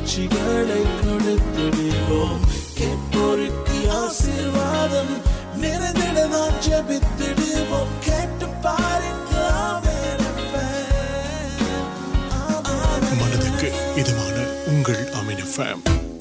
காட்சிகளை கொடுத்திடுவோம் கேட்போருக்கு ஆசீர்வாதம் நிறைந்திட நாம் ஜெபித்திடுவோம் கேட்டு பாருங்க ஆமென் FM. ஆமென் மனதுக்கு இதமான உங்கள் அமின் ஃபேம்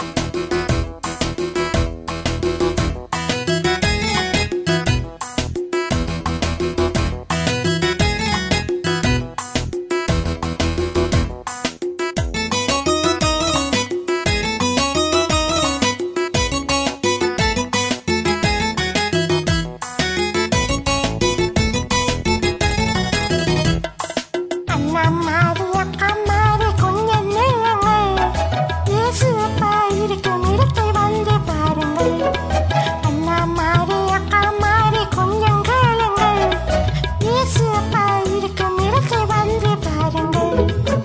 அண்ணா மாறி அக்கா மாறி கொஞ்சம் நில்லுங்கள் இயேசு அப்பா இருக்கும் இடத்தை வந்து பாருங்கள் அண்ணா மாறி அக்கா மாறி கொஞ்சம் கேளுங்கள் இயேசு அப்பா இருக்கும் இடத்தை வந்து பாருங்கள்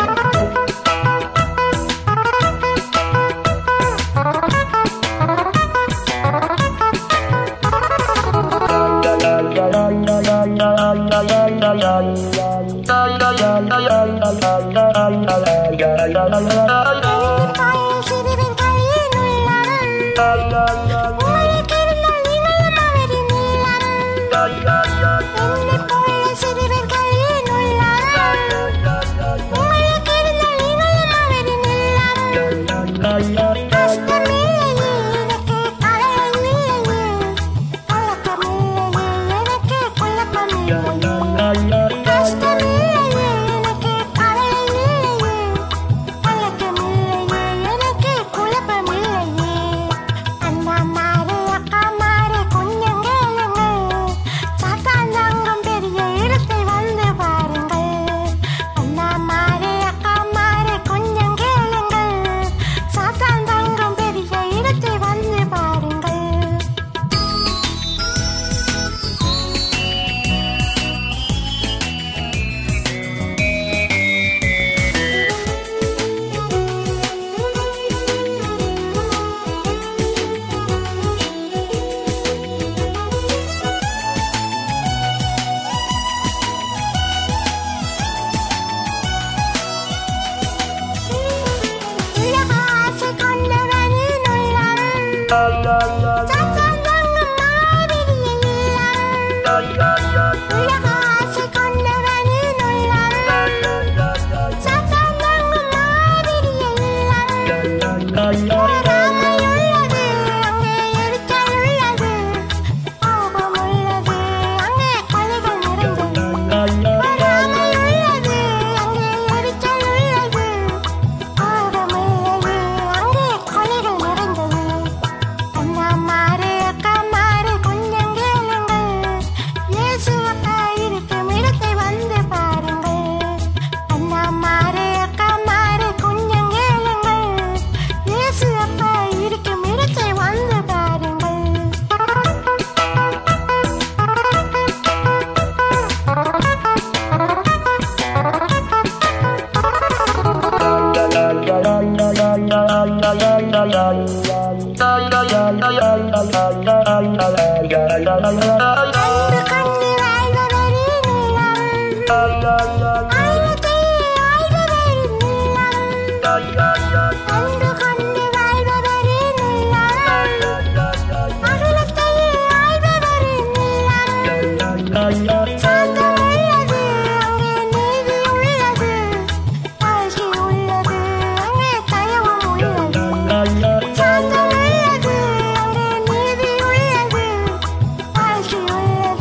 தாயின் சிறுவன் கையில் உள்ளார்கள் உங்களுக்கு இருந்தால் நீங்களும் அவரின் உள்ளார்கள் என்னைப் போல சிறுவன் கையில் உள்ளார்கள் உங்களுக்கு இருந்தால் நீங்களும் அவரின் உள்ளார்கள் கஷ்டமில்லையே எனக்கு கவலையில்லையே கலக்கமில்லையே எனக்கு குழப்பமில்லையே கஷ்டமில்லையே எனக்கு கவலையில்லையே கலக்கமில்லையே எனக்கு குழப்பமில்லையே அண்ணா மாறு அக்கா மாறு கொஞ்சம் கேளுங்கள் சாத்தான் தங்கும் பெரிய இடத்தை வந்து பாருங்கள் அண்ணா மாறு அக்கா மாறு கொஞ்சம் கேளுங்கள் சாத்தான் தங்கும் பெரிய இடத்தை வந்து பாருங்கள் உலக ஆசை கொண்டவனின் உள்ளார்கள் சாத்தான் தங்கும் மாபெரிய இல்லார்கள் உலக ஆசை கொண்டவனின் உள்ளார்கள் சாத்தான் தங்கும் மாபெரிய இல்லார்கள் பொறாமை உள்ளது அங்கே எரிச்சல் உள்ளது கோபம் உள்ளது அங்கே கொலைகள் நிறைந்தது பொறாமை உள்ளது அங்கே எரிச்சல் உள்ளது கோபம் உள்ளது அங்கே கொலைகள் நிறைந்தது அண்ணா மாறு அக்கா மாறு கொஞ்சம் கேளுங்கள் இயேசு அப்பா இருக்கும் இடத்தை வந்து பாருங்கள் அண்ணா மாறு அக்கா மாறு கொஞ்சம் கேளுங்கள் இயேசு அப்பா இருக்கும் இடத்தை வந்து பாருங்கள் அன்பு கண்டு வாழ்பவரின் உள்ளம் ஆயிரத்தை ஆள்பவரின் உள்ளம் அன்பு கண்டு வாழ்பவரின் உள்ளம் அகிலத்தை ஆள்பவரின் உள்ளம் சாந்தம் உள்ளது அங்கே நீதி உள்ளது தாழ்ச்சி உள்ளது அங்கே தயவும் உள்ளது சாந்தம் உள்ளது அங்கே நீதி உள்ளது தாழ்ச்சி உள்ளது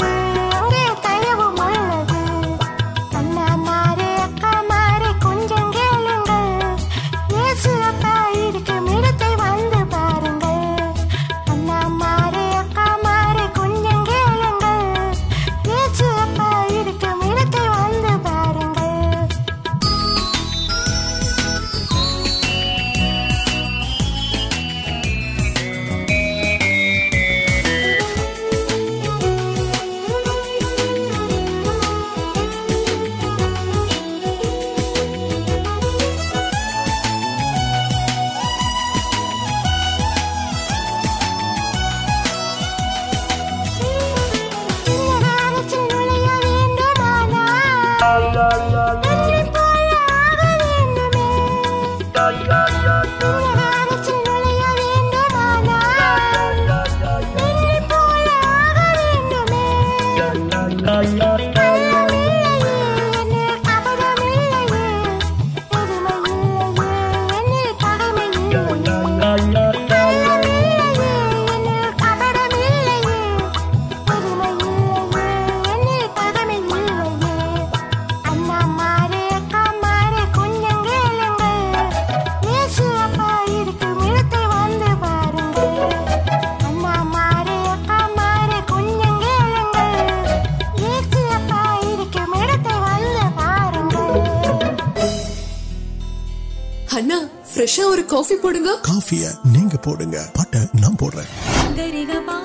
ஒரு காஃபி போடுங்க காஃபிய நீங்க போடுங்க பாட்ட நான் போடுறேன் ಗರಿಗಪಾ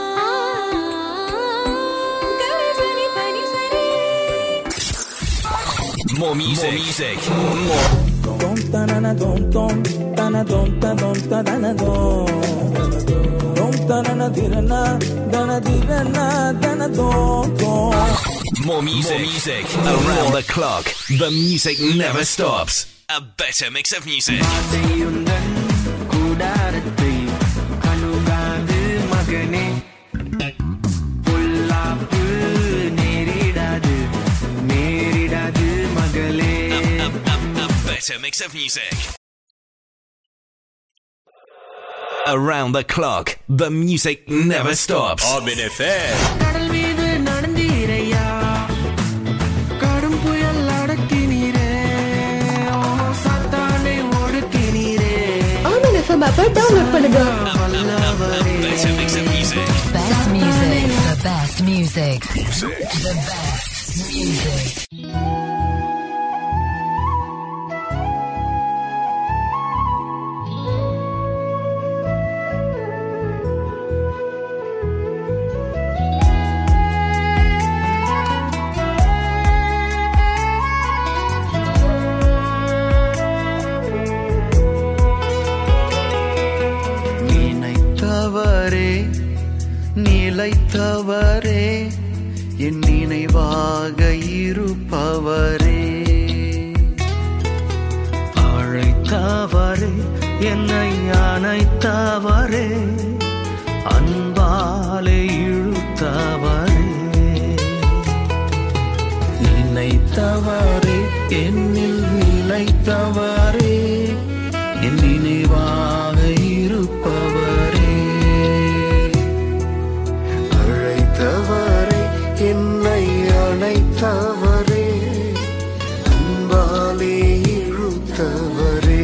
ಗರಿಸರಿ ಪನಿ ಸರಿ More music. More music. Dom tanana dom dom tana dom ta dom ta dana dom Dom tanana dirana dana dirana dana dom dom More music. More music. Around the clock. The music never stops. A better mix of music. ஆசையுந்தன் கூடாரத்தை கணுகாது மகனே பொல்லாப்பு நேரிடாது நேரிடாது மகளே A, a, a better mix of music. Around the clock. The music never stops. கடல் மீது நடந்தீரையா கடும் புயல் அடக்கினீரே ஓ சாத்தானை ஒடுக்கினீரே ஆமன் எஃப்எம் ஆப்பை டவுன்லோட் பண்ணுங்க வல்லவரே Better mix of music. Best music. The best music. The best music. நினைத்தவரே நிலைத்தவரே என் நினைவாக இருப்பவரே அழைத்தவரே என்னை அணைத்தவரே அன்பாலே இழுத்தவரே நினைத்தவரே என்னில் நிலைத்தவரே என் நினைவாக இருப்பவரே அழைத்தவரே என்னை அழைத்தவரே அன்பாலே இழுத்தவரே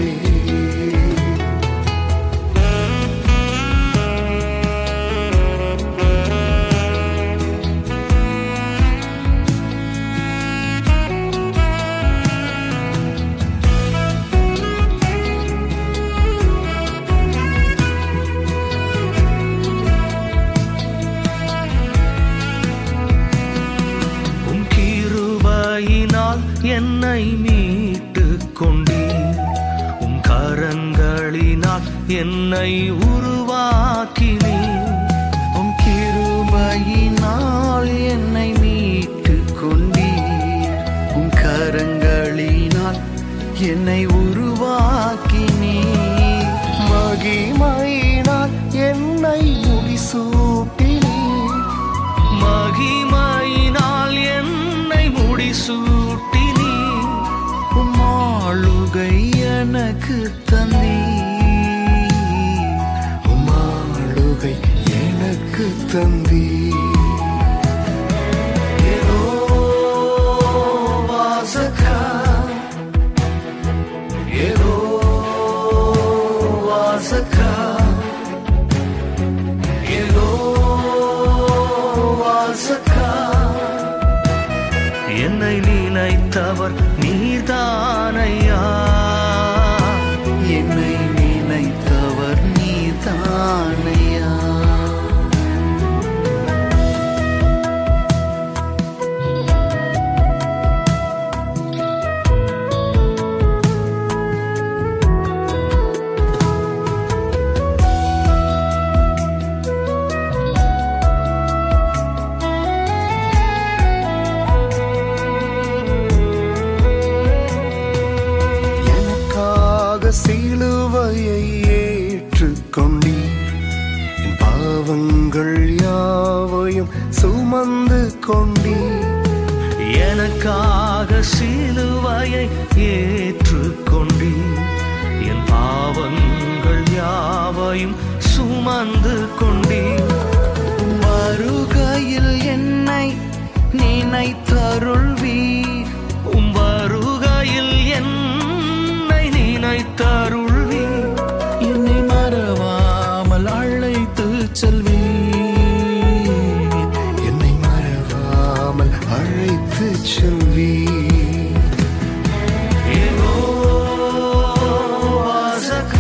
உம் கிருபையினால் என்னை மீட்டு கொண்டீர் உம் கரங்களினால் என்னை உருவாக்கினீர் உம் கிருபையினால் என்னை மீட்டு கொண்டீர் உம் கரங்களினால் என்னை உருவாக்கினீர் மகிமையினால் என்னை முடிசூட்டினீர் மகிமையினால் என்னை முடிசூட்டினீ உமாளுகை எனக்கு தந்தீ உமாளுகை எனக்கு தந்தீ ஏதோ வாசகா ஏதோ வாசகா ஏதோ வாசகா என்னை நினைத்தவர் நீர்தானையா என்னை நினைத்தவர் நீர்தானையா எனக்காக சிலுவையை ஏற்றுக்கொண்டீர் என் பாவங்கள் யாவையும் சுமந்து கொண்டீர் எனக்காக சிலுவையை ஏற்றுக்கொண்டீர் என் பாவங்கள் யாவையும் சுமந்து கொண்டீர் உம் வருகையில் என்னை நினைத்தருள்வீர் உம் வருகையில் என்னை நினைத்தருள்வீர் என்னை மறவாமல் அழைத்து செல்வீர் என்னை மறவாமல் அழைத்து செல்வீர் ஏதோ வாசக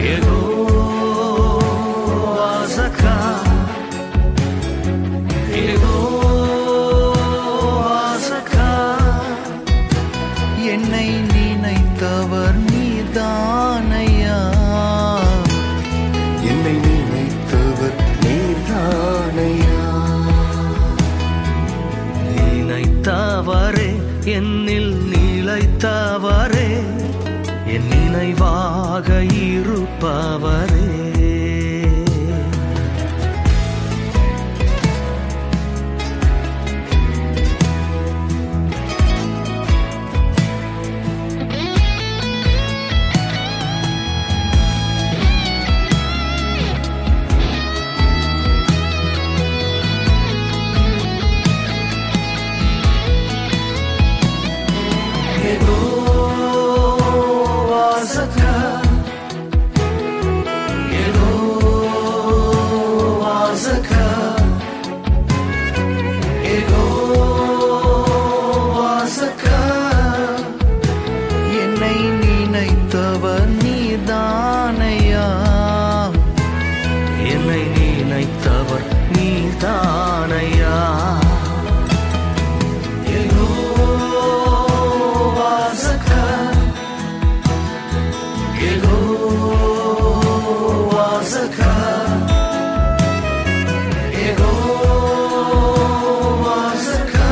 Yehoazaka Yehoazaka என்னை நினைத்தவர் நீர்தானையா என்னை நினைத்தவர் நீர்தானையா நினைத்தவரே என்னில் நிலைத்தவரே என் நினைவாக இருப்பவரே Yehoazaka Yehoazaka Yehoazaka என்னை நினைத்தவர் நீதானையா என்னை நினைத்தவர் நீதானையா Yehoazaka Yehoazaka Yehoazaka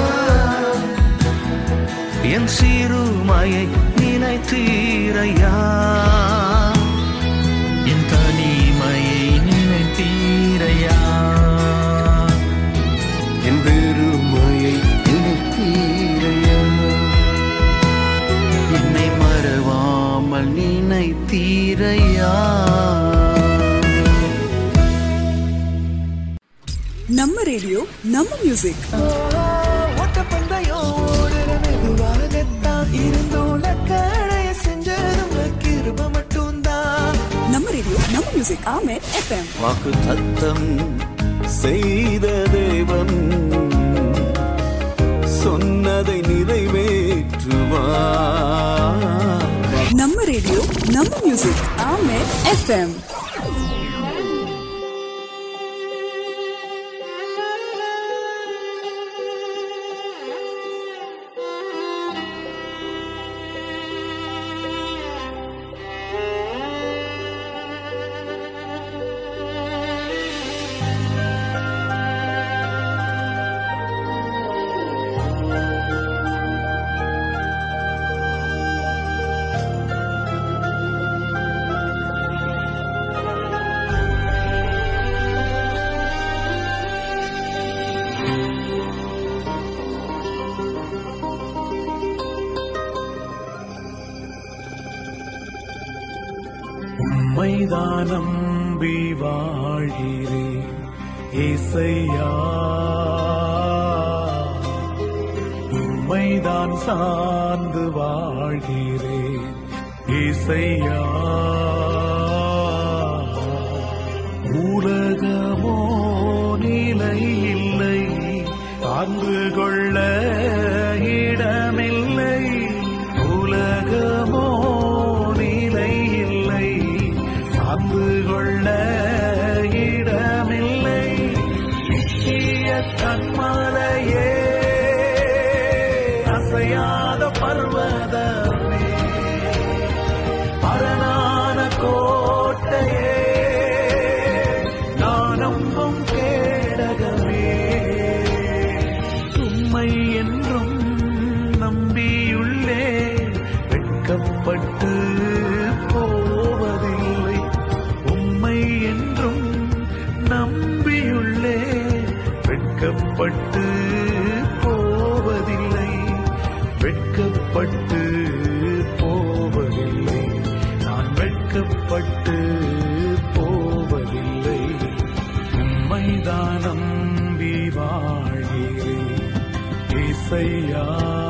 என் சிறுமையை நினைத்தீரையா என் தனிமையை நினைத்தீரையா என் வெறுமையை நினைத்தீரையா என்னை மறவாமல் நினைத்தீரையா நம்ம ரேடியோ நம்ம மியூசிக் நம்ம ரேடியோ நம்ம மியூசிக் ஆமே எஃப்எம் வாக்கு தத்தம் செய்த தேவன் சொன்னதை நிறைவேற்றுவார் நம்ம ரேடியோ நம்ம மியூசிக் ஆமே எஃப்எம் உம்மைதான் நம்பி வாழ்கிறேன் ஏசையா உம்மைதான் சார்ந்து வாழ்கிறேன் ஏசையா உலகமோ நிலை இல்லை தாங்கு கொள்ள இடமில்லை உலகமோ நிலை இல்லை சார்ந்து கொள்ள இடமில்லை நித்திய கண்மலையே அசையாத பர்வதமே அரணான கோட்டையே நான் நம்பும் கேடகமே உம்மை என்றும் நம்பியுள்ளே வெட்கப்பட்டு போவதில்லை உம்மை என்றும் நம்பியுள்ளே வெட்கப்பட்டு போவதில்லை வெட்கப்பட்டு போவதில்லை நான் வெட்கப்பட்டு போவதில்லை உம்மைதான் நம்பி வாழ்கிறேன் இசையா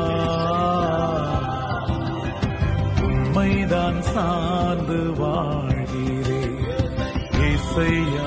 உம்மைதான் சார்ந்து வாழ்கிறேன் இசையா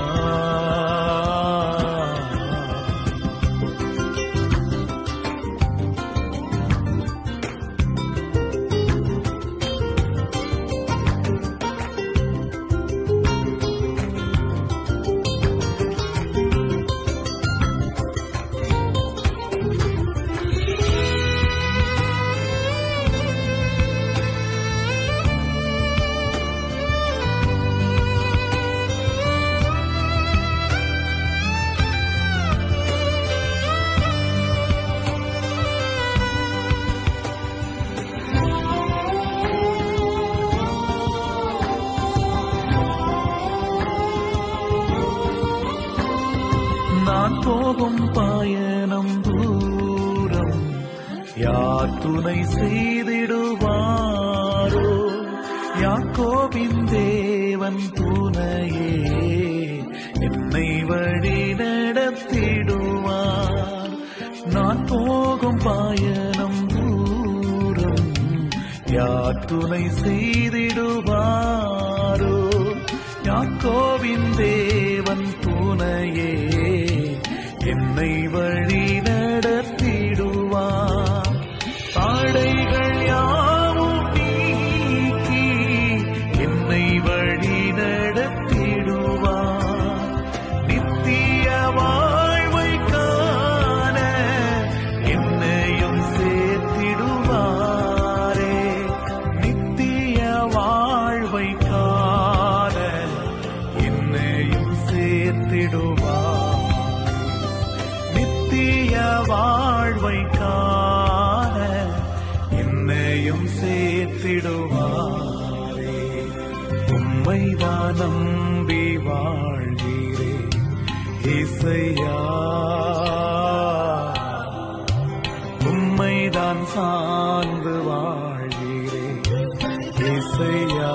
போகும் பயணம் தூரம் யார் துணை செய்திடுவாரோ யாக்கோபின் தேவன் துணையே என்னை வழி நடத்திடுவார் நான் போகும் பயணம் தூரம் யார் துணை செய்திடுவாரோ யாக்கோவின் தேவன் துணையே என்னை வழி நடத்திடுவார் தாடைகள் யாவும் நீக்கி என்னை வழி நடத்திடுவார் நித்திய வாழ்வை காண என்னையும் சேர்த்திடுவாரே நித்திய வாழ்வை காண என்னையும் சேர்த்திடுவார் நித்திய வாழ்வை காண என்னையும் சேர்த்திடுவாரே உம்மைதான் நம்பி வாழ்கிறேன் இசையா உம்மைதான் சார்ந்து வாழ்கிறேன் இசையா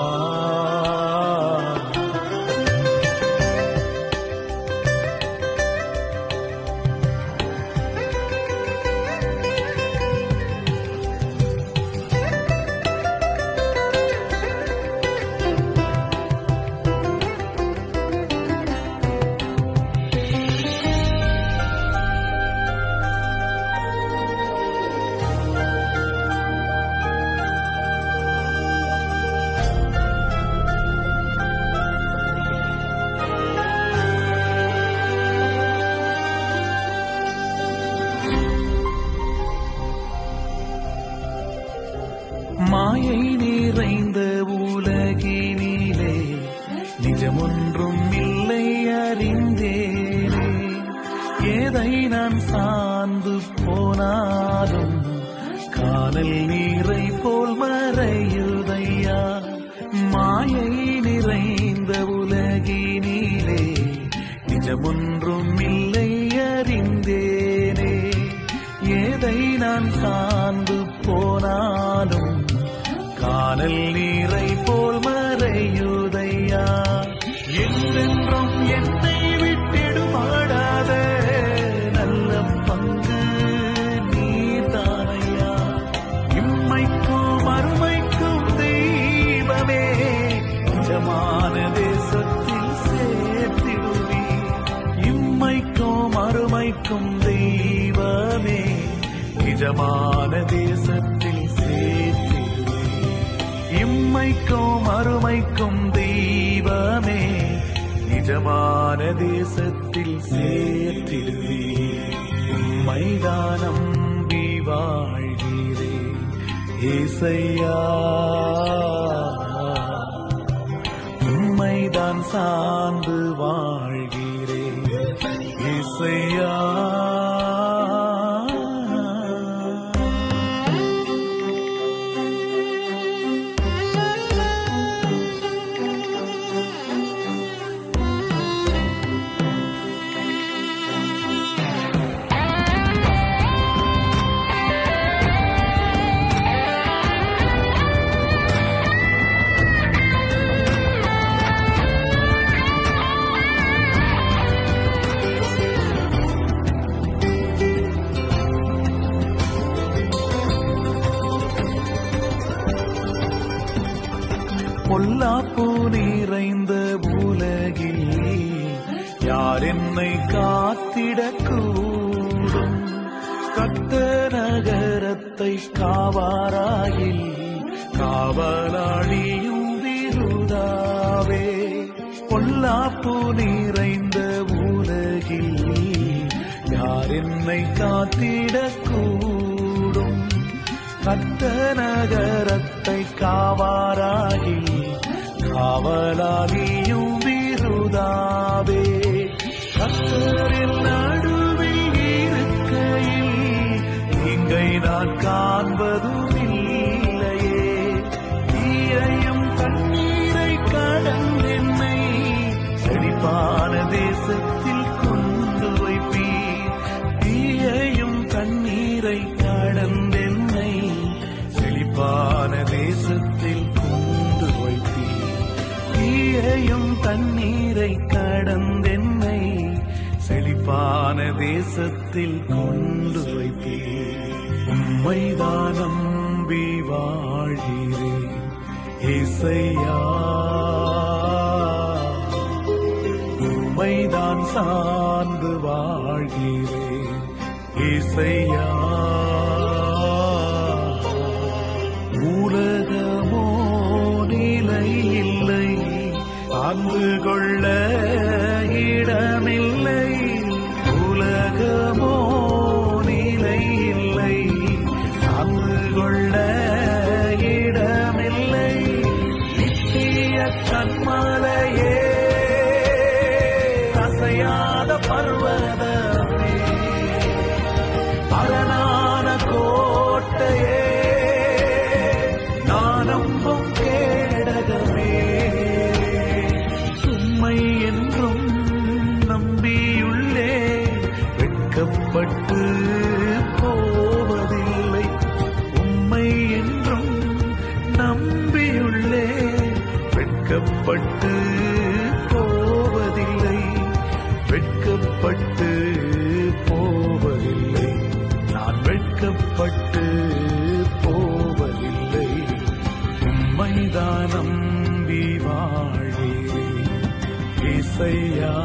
மாயை நிறைந்த உலகினிலே நிஜமொன்றும் இல்லை அறிந்தேனே ஏதை நான் சார்ந்து போனாலும் காணல் நீரை போல் மறையுதையா மாயை நிறைந்த உலகினிலே நிஜமொன்றும் இல்லை அறிந்தேனே ஏதை நான் சார்ந்து போனாலும் காணல் நீரை போல் மறையுதையா என்றென்றும் என்னை விட்டிடுமாடாத நல்ல பங்கு நீதானையா இம்மைக்கும் அருமைக்கும் தெய்வமே நிஜமான தேசத்தில் சேர்த்திடுவி இம்மைக்கும் அருமைக்கும் தெய்வமே நிஜமான தேசத்தில் சேர்த்திடுவே இம்மைக்கும் அருமைக்கும் தெய்வமே நிஜமான தேசத்தில் சேர்த்திடுவே உம்மைதான் நம்பி வாழ்கிறேன் ஏசையா உம்மைதான் சார்ந்து வாழ்கிறேன் இசையா பொல்லாப்பு நிறைந்த உலகில் யார் என்னை காத்திடக்கூடும் கத்த நகரத்தை காவாராயில் காவலாளியும் விருதாவே பொல்லாப்பு நிறைந்த உலகில் யார் என்னை காத்திடக்கூடும் கத்த நகரத்தை காவாராகி காவலாளியும் விருதாவே கத்தரில் நடுவில் இருக்கையில் இங்கை நான் காண்பதும் இல்லையே தீரையும் கண்ணீரை கடந்தென்னை செழிப்பான தேசத்தில் கொண்டு வைப்பீர் தேயும் தண்ணீரை கடந்தென்னை செழிப்பான தேசத்தில் கொண்டு வைப்பேன் உம்மைதான் நம்பி வாழ்கிறேன் இசையா உம்மைதான் சார்ந்து வாழ்கிறேன் இசையா உலகமோ நிலை இல்லை அன்பு கொள்ள இடமில்லை உலகமோ நிலை இல்லை அன்பு கொள்ள இடமில்லை நித்திய கண்மலையே அசையாத பர்வதமே அரணான கோட்டையே நானம்பும் கேடகமே உம்மை என்றும் நம்பியுள்ளே வெட்கப்பட்டு போவதில்லை உம்மை என்றும் நம்பியுள்ளே வெட்கப்பட்டு போவதில்லை வெட்கப்பட்டு போவதில்லை நான் வெட்கப்பட்டு போவதில்லை உம்மைதான் நம்பி வாழ்கிறேன் இசையா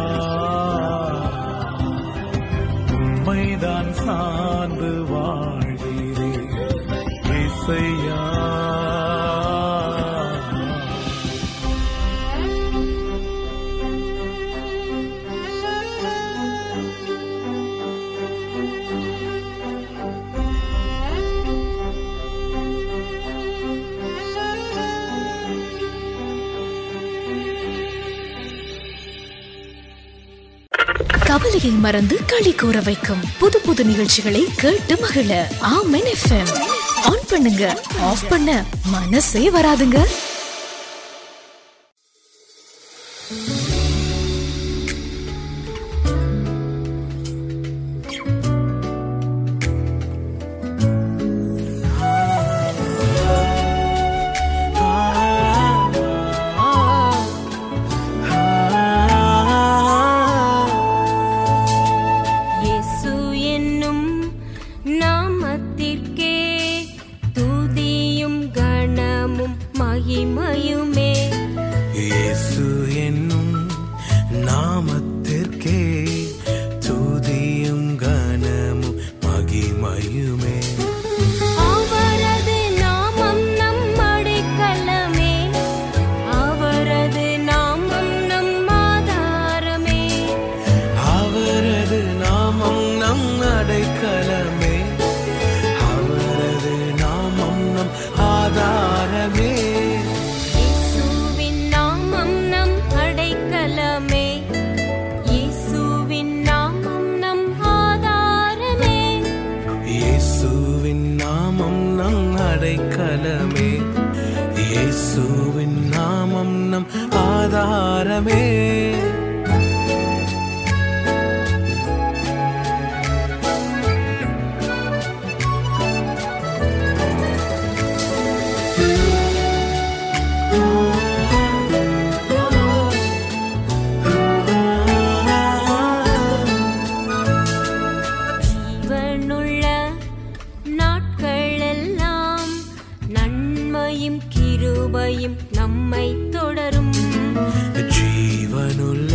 உம்மைதான் சார்ந்து வாழ்கிறேன் இசையா கவலையை மறந்து களி கூற வைக்கும் புது புது நிகழ்ச்சிகளை கேட்டு மகிழ ஆமென் எஃப்எம் ஆன் பண்ணுங்க ஆஃப் பண்ண மனசே வராதுங்க இயேசு என்னும் நாமத்திற்கே துதியும் கணமும் மகிமையுமே இயேசு என்னும் நாமத்திற்கே துதியும் கனமும் மகிமையுமே அவரது நாமம் நம் அடைக்கலமே அவரது நாமம் நம் ஆதாரமே அவரது நாமம் நம் அடைக்கலமே அவரது நாமம் நம் ஆதாரமே இயேசுவின் நாமம் நம் அடைக்கலமே இயேசுவின் நாமம் நம் ஆதாரமே இயேசுவின் நாமம் நம் அடைக்கலமே இயேசுவின் நாமம் நம் ஆதாரமே ஜீவனுள்ள நாட்களெல்லாம் நன்மையும் கிருபையும் நம்மை தொடரும் ஜீவனுள்ள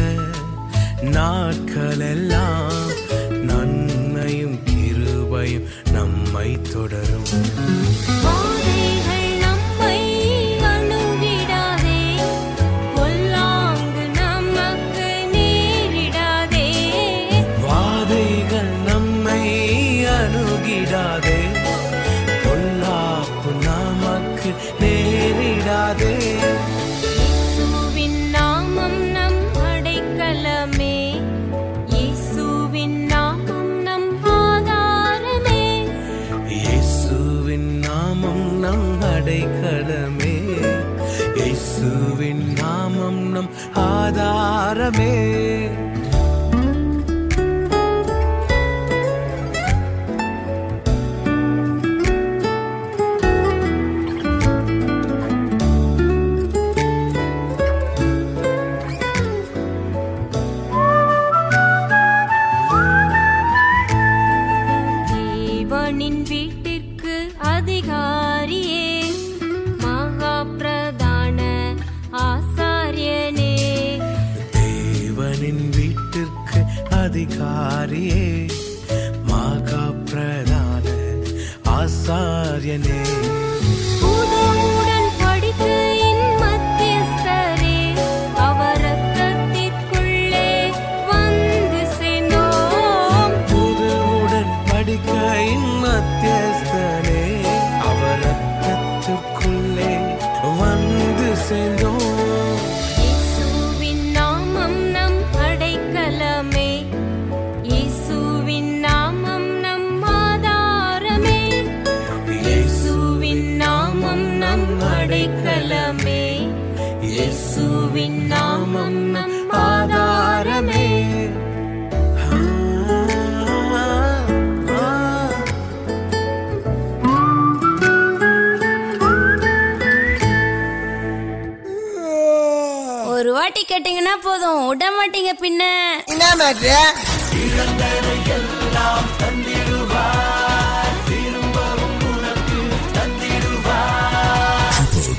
நாட்களெல்லாம் நன்மையும் கிருபையும் நம்மை தொடரும் வாதைகள் நம்மை அணுகிடாதே பொல்லாங்கு நமக்கு நேரிடாதே வாதைகள் நம்மை அணுகிடாதே பொல்லாப்பு நமக்கு நேரிடாதே இயேசுவின் நாமம் நம் அடைக்கலமே இயேசுவின் நாமம் நம் ஆதாரமே இயேசுவின் நாமம் நம் அடைக்கலமே இயேசுவின் நாமம் நம் ஆதாரமே இயேசுவின் நாமம் நம் ஆதாரமே ஒரு வாட்டி கேட்டீங்கன்னா போதும் விட மாட்டீங்க பின்ன என்ன மேட்ரு எல்லாம் தந்திடுவார் திரும்பவும் உனக்கு தந்திடுவார்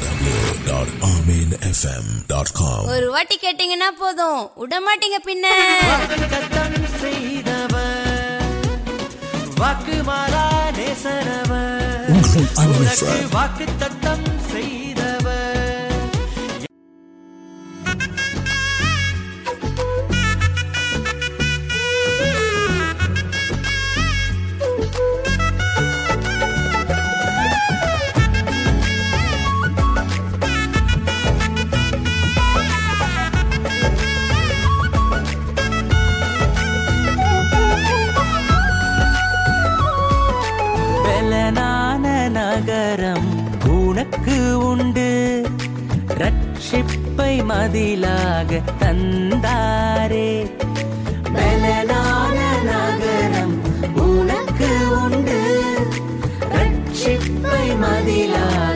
www.arminfm.com ஒரு வாட்டி கேட்டீங்கன்னா போதும் விட மாட்டீங்க பின்ன வாக்குத்தத்தம் செய்தவர் வாக்கு மாறா நேசரவர் உங்கள் அருமை உனக்கு friend. வாக்கு தத்தம் செய்தவர் பலனான நகரம் உனக்கு உண்டு ரட்சிப்பை மதிலாக தந்தாரே பலனான நகரம் உனக்கு உண்டு ரட்சிப்பை மதிலாக